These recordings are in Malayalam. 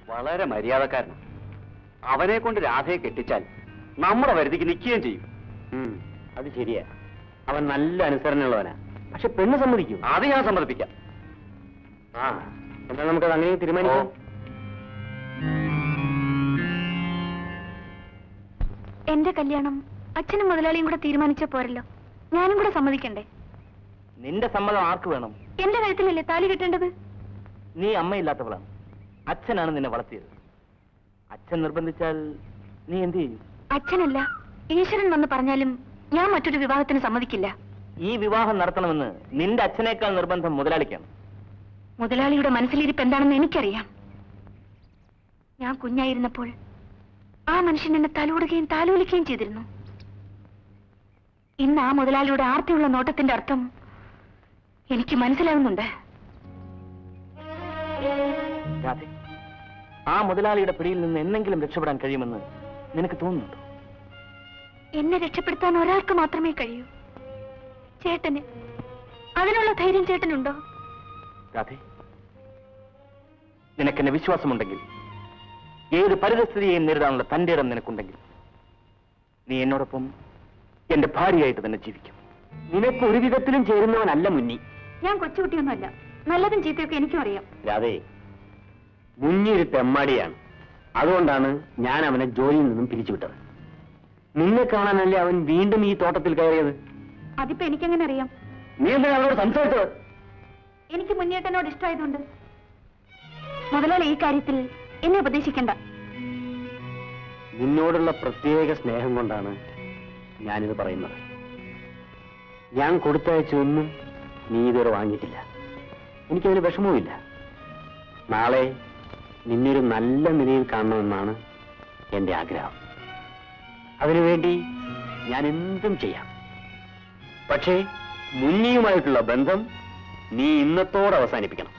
വളരെ മര്യാദക്കാരനാണ് അവനെ കൊണ്ട് രാധയെ കെട്ടിച്ചാൽ നമ്മുടെ വരുതിക്ക് നിൽക്കുകയും ചെയ്യും ഉം, അത് ശരിയാ അവൻ നല്ല അനുസരണയുള്ളവനാ പക്ഷെ പെണ്ണ് സമ്മതിക്കും അത് ഞാൻ സമ്മതിപ്പിക്കാം ആ എന്നാൽ നമുക്കത് അങ്ങനെ തീരുമാനിക്കാം എന്റെ കല്യാണം അച്ഛനും മുതലാളിയും കൂടെ തീരുമാനിച്ച പോരല്ലോ ഞാനും കൂടെ സമ്മതിക്കണ്ടേ നിന്റെ സമ്മതം ആർക്ക് വേണം എന്റെ കഴുത്തിലല്ലേ താലി കെട്ടേണ്ടത് നീ അമ്മയില്ലാത്തവളാണ് അച്ഛനാണ് നിന്നെ വളർത്തിയത് അച്ഛൻ നിർബന്ധിച്ചാൽ നീ എന്ത് ചെയ്യും അച്ഛനല്ല ഈശ്വരൻ വന്ന് പറഞ്ഞാലും ഞാൻ മറ്റൊരു വിവാഹത്തിന് സമ്മതിക്കില്ല ഈ വിവാഹം നടത്തണമെന്ന് നിന്റെ അച്ഛനേക്കാൾ നിർബന്ധം മുതലാളിക്കാണ് മുതലാളിയുടെ മനസ്സിലിരിപ്പ് എന്താണെന്ന് എനിക്കറിയാം ഞാൻ കുഞ്ഞായിരുന്നപ്പോൾ ആ മനുഷ്യൻ എന്നെ തലോടുകയും താലോലിക്കുകയും ചെയ്തിരുന്നു ഇന്ന് ആ മുതലാളിയുടെ ആർത്തിയുള്ള നോട്ടത്തിന്റെ അർത്ഥം എനിക്ക് മനസ്സിലാവുന്നുണ്ട് രാധെ ആ മുതലാളിയുടെ പിടിയിൽ നിന്ന് എന്നെങ്കിലും രക്ഷപ്പെടാൻ കഴിയുമെന്ന് നിനക്ക് തോന്നുന്നുണ്ടോ എന്നെ രക്ഷപ്പെടുത്താൻ ഒരാൾക്ക് മാത്രമേ കഴിയൂ ചേട്ടന് അതിനുള്ള ധൈര്യം ചേട്ടനുണ്ടോ രാധെ നിനക്കെന്നെ വിശ്വാസമുണ്ടെങ്കിൽ ഏത് പരിതസ്ഥിതിയെയും നേരിടാനുള്ള തന്റെ ഇടം നിനക്കുണ്ടെങ്കിൽ നീ എന്നോടൊപ്പം എന്റെ ഭാര്യയായിട്ട് തന്നെ ജീവിക്കും നിനക്ക് ഒരു വിധത്തിലും ചേരുന്നവനല്ല മുന്നി ഞാൻ കൊച്ചുകുട്ടിയൊന്നുമല്ല നല്ലതും ചീത്തയൊക്കെ എനിക്കും അറിയാം രാധേ മുന്നി ഒരു തെമ്മാടിയാണ് അതുകൊണ്ടാണ് ഞാൻ അവനെ ജോലിയിൽ നിന്നും പിരിച്ചുവിട്ടത് നിന്നെ കാണാനല്ലേ അവൻ വീണ്ടും ഈ തോട്ടത്തിൽ കയറിയത് അതിപ്പോ എനിക്കെങ്ങനെ അറിയാം നീ എന്താ അവനോട് സംസാരിച്ചത് എനിക്ക് മുന്നേട്ടനോട് ഇഷ്ടമായതുകൊണ്ട് മുതലാളി ഈ കാര്യത്തിൽ എന്നെ ഉപദേശിക്കണ്ട നിന്നോടുള്ള പ്രത്യേക സ്നേഹം കൊണ്ടാണ് ഞാനിത് പറയുന്നത് ഞാൻ കൊടുത്തയച്ചൊന്നും നീ ഇതുവരെ വാങ്ങിയിട്ടില്ല എനിക്കതിന് വിഷമവുമില്ല നാളെ നിന്നൊരു നല്ല നിലയിൽ കാണണമെന്നാണ് എന്റെ ആഗ്രഹം അതിനുവേണ്ടി ഞാൻ എന്തും ചെയ്യാം പക്ഷേ മുന്നിയുമായിട്ടുള്ള ബന്ധം നീ ഇന്നത്തോടെ അവസാനിപ്പിക്കണം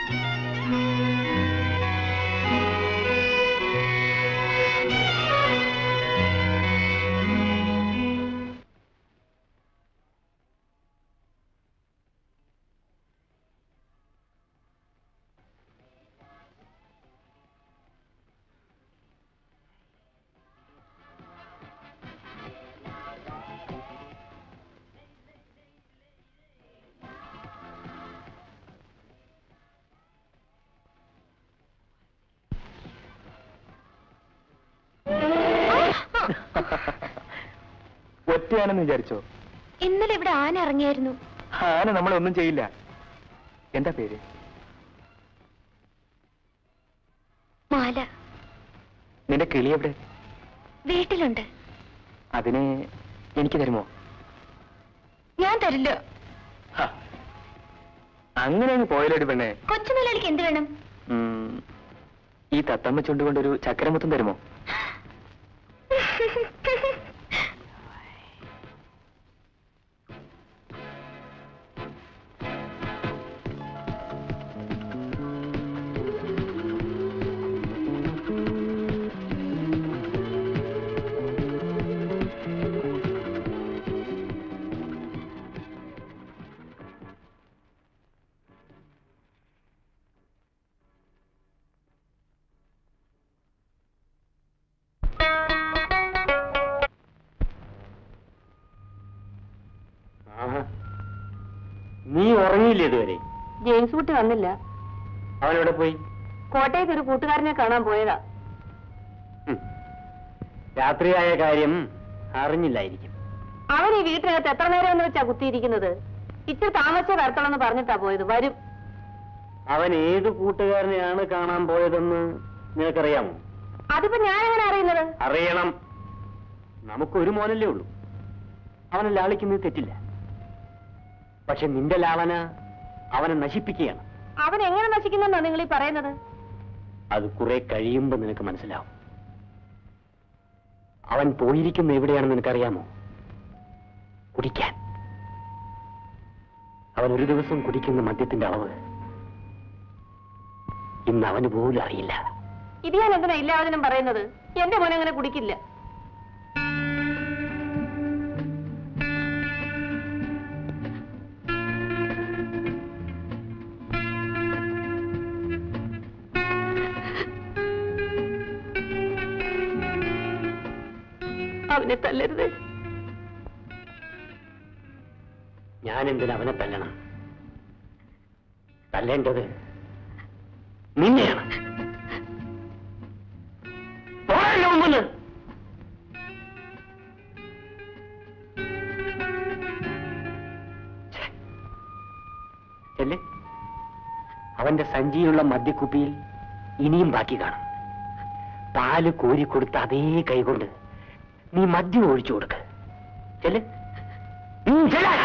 ഒറ്റയാണെന്ന് വിചാരിച്ചോ ഇന്നലെ ഇവിടെ ആന ഇറങ്ങിയായിരുന്നു ആന നമ്മളെ ഒന്നും ചെയ്യില്ല എന്താ പേര് മാല നിന്റെ കിളി എവിടെ വീട്ടിലുണ്ട് അതിനെ എനിക്ക് തരുമോ ഞാൻ തരില്ല ഹ, അങ്ങനെ അങ്ങ് പോയലോടി പെണ്ണെ കൊച്ചു മുതലാളിക്ക് എന്ത് വേണം ഉം, ഈ തത്തമ്മ ചുണ്ടുകൊണ്ടൊരു ചക്കരമുത്തം തരുമോ നീ ഉറങ്ങിയില്ലേ ഇതുവരെ ജെയിംസ് കുട്ടി വന്നില്ല അവനെവിടെ പോയി കോട്ടയത്ത് ഒരു കൂട്ടുകാരനെ കാണാൻ പോയതാ ഉം. രാത്രിയായ കാര്യം അറിഞ്ഞില്ലായിരിക്കും അവൻ ഈ വീട്ടിനകത്ത് എത്ര നേരം എന്ന് വെച്ചാ കുത്തിയിരിക്കുന്നത് ഇച്ചിരി താമസിച്ചേ വരത്തുള്ളെന്ന് പറഞ്ഞിട്ടാ പോയത് വരും അവൻ ഏത് കൂട്ടുകാരനെയാണ് കാണാൻ പോയതെന്ന് നിനക്കറിയാമോ അതിപ്പോ ഞാൻ എങ്ങനെ അറിയുന്നത് അറിയണം നമുക്കൊരു മോനല്ലേ ഉള്ളൂ അവനെ ലാളിക്കുന്നത് തെറ്റില്ല പക്ഷെ നിന്റെ ലാളന അവനെ നശിപ്പിക്കുകയാണ് അവൻ എങ്ങനെ നശിക്കുന്നെന്നാ നിങ്ങൾ ഈ പറയുന്നത് അത് കുറെ കഴിയുമ്പോ നിനക്ക് മനസ്സിലാവും അവൻ പോയിരിക്കുന്ന എവിടെയാണെന്ന് നിനക്കറിയാമോ കുടിക്കാൻ അവൻ ഒരു ദിവസം കുടിക്കുന്ന മദ്യത്തിന്റെ അളവ് ഇന്ന് അവന് പോലും അറിയില്ല ഇത് ഞാൻ എന്തിനാ ഇല്ലാതിനും പറയുന്നത് എന്റെ മോൻ അങ്ങനെ കുടിക്കില്ല അവനെ തല്ലരുത് ഞാൻ എന്തിനാ അവനെ തല്ലണം തല്ലേണ്ടത് നിന്നെയാണ് പോയല്ലോ മുമ്പിന്ന് ചെല്ല് അവന്റെ സഞ്ചിയിലുള്ള മദ്യക്കുപ്പിയിൽ ഇനിയും ബാക്കി കാണും പാല് കോരി കൊടുത്ത അതേ കൈകൊണ്ട് നീ മദ്യം ഒഴിച്ചു കൊടുക്ക ചെല്ല് ഉം, ചെല്ലാൻ.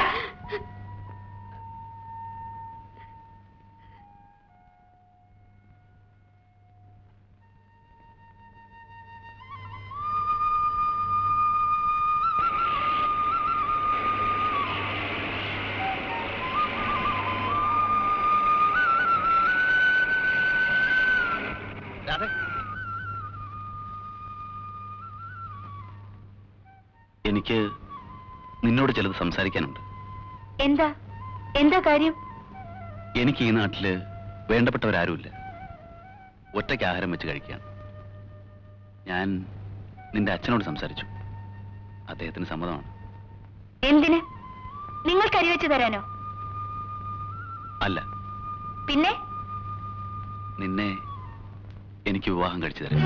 എനിക്ക് നിന്നോട് ചിലത് സംസാരിക്കാനുണ്ട് എന്താ എന്താ കാര്യം എനിക്ക് ഈ നാട്ടില് വേണ്ടപ്പെട്ടവരാരുമില്ല ഒറ്റയ്ക്ക് ആഹാരം വെച്ച് കഴിക്കുകയാണ് ഞാൻ നിന്റെ അച്ഛനോട് സംസാരിച്ചു അദ്ദേഹത്തിന് സമ്മതമാണ് എന്തിന് നിങ്ങൾ കരിവെച്ച് തരാനോ അല്ല പിന്നെ നിന്നെ എനിക്ക് വിവാഹം കഴിച്ചു തരാം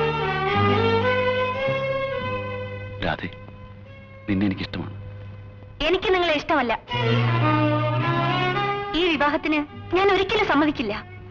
രാധേ നിന്നെ എനിക്കിഷ്ടമാണ് എനിക്ക് നിങ്ങളെ ഇഷ്ടമല്ല ഈ വിവാഹത്തിന് ഞാൻ ഒരിക്കലും സമ്മതിക്കില്ല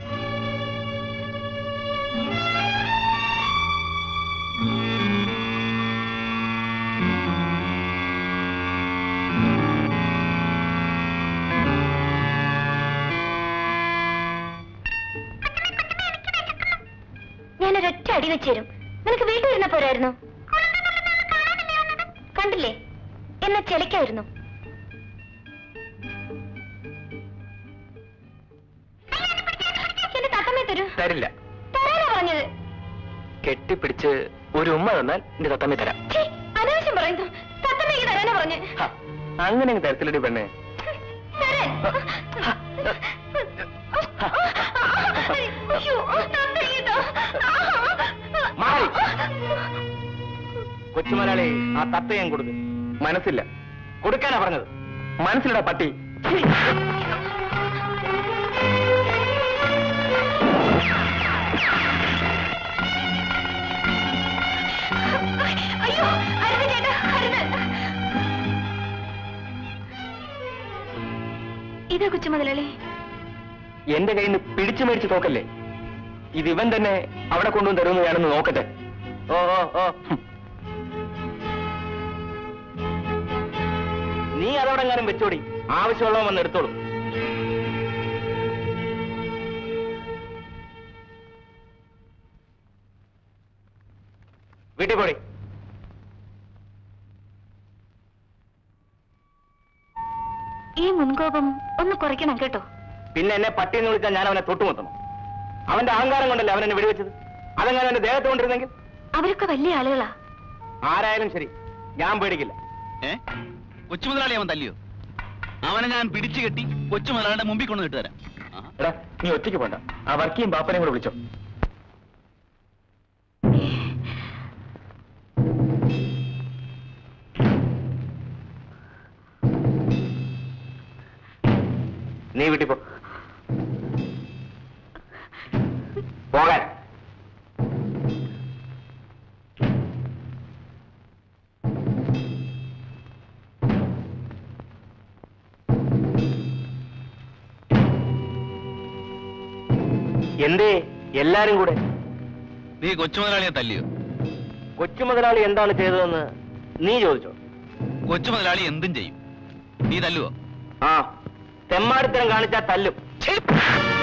ഞാനൊരൊറ്റ അടി വെച്ച് തരും നിനക്ക് വീട്ടിൽ ഇരുന്ന പോരായിരുന്നു കണ്ടില്ലേ എന്നെ ചെലക്കായിരുന്നു എന്റെ തത്തമ്മേ തരൂ തരില്ല തരാനാ പറഞ്ഞത് കെട്ടിപ്പിടിച്ച് ഒരു ഉമ്മ തന്നാൽ നിന്റെ തത്തമ്മി തരാം ഛീ, അനാവശ്യം പറയുന്നു തത്തമ്മയ്ക്ക് തരാനാ പറഞ്ഞ് ഹ, അങ്ങനെ അങ്ങ് തരത്തിലടി പെണ്ണേ തരാൻ അയ്യോ, തത്തയ്യതാ. മാറി. കൊച്ചുമലയാളി ആ തത്തയും കൊടുക്ക് മനസ്സില്ല കൊടുക്കാനാ പറഞ്ഞത് മനസ്സിലടാ പട്ടി ഛീ. അയ്യോ അരുത് ചേട്ടാ അരുത് ഇതാ കൊച്ചു മുതലാളി എന്റെ കയ്യിൽ നിന്ന് പിടിച്ചു മേടിച്ച് നോക്കല്ലേ ഇത് ഇവൻ തന്നെ അവിടെ കൊണ്ടുവന്ന് തരുമെന്ന് ഞാനൊന്ന് നോക്കട്ടെ ഓ ഓ ഓ ഹും. നീ അതോടെങ്ങാനും വെച്ചോടി ആവശ്യമുള്ളവൻ വന്ന് എടുത്തോളൂ വീട്ടിൽ പോടി ഈ മുൻകോപം ഒന്ന് കുറയ്ക്കണം കേട്ടോ പിന്നെ എന്നെ പട്ടി എന്ന് വിളിച്ചാൽ ഞാൻ അവനെ തൊട്ടുമുത്തണം അവന്റെ അഹങ്കാരം കൊണ്ടല്ലേ അവൻ എന്നെ വെടിവെച്ചത് അതെങ്ങനെ എന്റെ ദേഹത്ത് കൊണ്ടിരുന്നെങ്കിൽ അവരൊക്കെ വലിയ ആളുകളാ ആരായാലും ശരി ഞാൻ പേടിക്കില്ല ഏ കൊച്ചു മുതലാളി അവൻ തല്ലിയോ അവനെ ഞാൻ പിടിച്ചു കെട്ടി കൊച്ചു മുതലാളിയുടെ മുമ്പിൽ കൊണ്ട് ഇട്ട് തരാം ആഹാ. എടാ നീ ഒറ്റയ്ക്ക് പോണ്ട ആ വർക്കിയും ബാപ്പനെയും കൂടെ വിളിച്ചോ നീ വീട്ടിൽ പോ പോകാൻ എന്തേ എല്ലാരും കൂടെ നീ കൊച്ചു മുതലാളിയെ തല്ലിയോ കൊച്ചു മുതലാളി എന്താണ് ചെയ്തതെന്ന് നീ ചോദിച്ചോ കൊച്ചു മുതലാളി എന്തും ചെയ്യും നീ തല്ലുവോ ആ തെമ്മാടിത്തരം കാണിച്ചാൽ തല്ലും ഛീ!